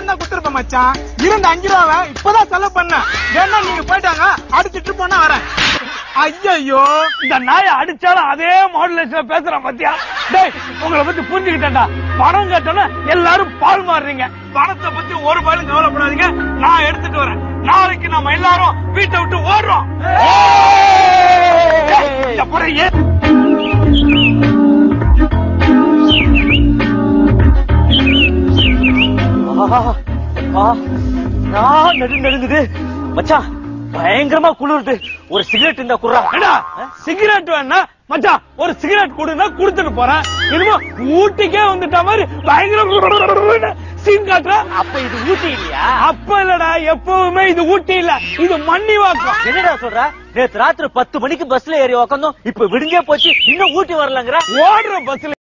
மட்டும் தான் குடுத்துருப்பேன் மச்சான் இருந்த அஞ்சு ரூபாவை இப்பதான் செலவு பண்ணேன் ஏன்னா நீங்க போயிட்டாங்க அடுத்த ட்ரிப் பண்ணா வரேன் ஐயோ இந்த நாயை அடிச்சாலும் அதே மாடுலேஷன்ல பேசுறான் பாத்தியா டேய் உங்களை பத்தி புரிஞ்சுக்கிட்டேன்டா பணம் கேட்டோன்னா எல்லாரும் பால் மாறுறீங்க பணத்தை பத்தி ஒரு பாலும் கவலைப்படாதீங்க நான் எடுத்துட்டு வரேன் நாளைக்கு நம்ம எல்லாரும் வீட்டை விட்டு ஓடுறோம் ஏய், இந்த புறை ஏன் நான் நடு நடுங்குது மச்சான் பயங்கரமா குளிருது ஒரு சிகரெட் இந்த குர்ரா ஏடா சிகரெட் வேணா மச்சான் ஒரு சிகரெட் கொடுன்னா கொடுத்துட்டு போறேன் இனிமே ஊட்டிக்கே வந்துட்ட மாதிரி பயங்கர சீன் காட்டுற அப்ப இது ஊட்டி இல்லையா அப்ப இல்லடா எப்பவுமே இது ஊட்டி இல்ல இது மண்ணி வாக்கம் என்னடா சொல்ற நேத்து ராத்திரி பத்து மணிக்கு பஸ்ல ஏறி உக்காந்தோம் இப்ப விடுங்கே போச்சு இன்னும் ஊட்டி வரலங்கிற ஓடுற பஸ்ல